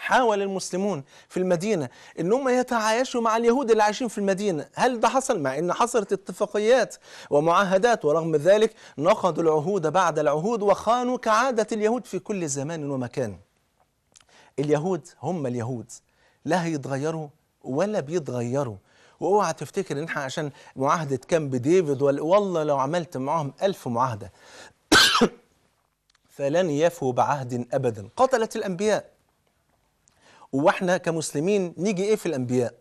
حاول المسلمون في المدينة ان هم يتعايشوا مع اليهود اللي عايشين في المدينة هل ده حصل مع ان حصلت اتفاقيات ومعاهدات ورغم ذلك نقضوا العهود بعد العهود وخانوا كعادة اليهود في كل زمان ومكان اليهود هم اليهود لا هيتغيروا ولا بيتغيروا واوعى تفتكر ان احنا عشان معاهدة كامب ديفيد ولا والله لو عملت معاهم ألف معاهدة فلن يفوا بعهد أبدا قتلت الأنبياء واحنا كمسلمين نيجي ايه في الأنبياء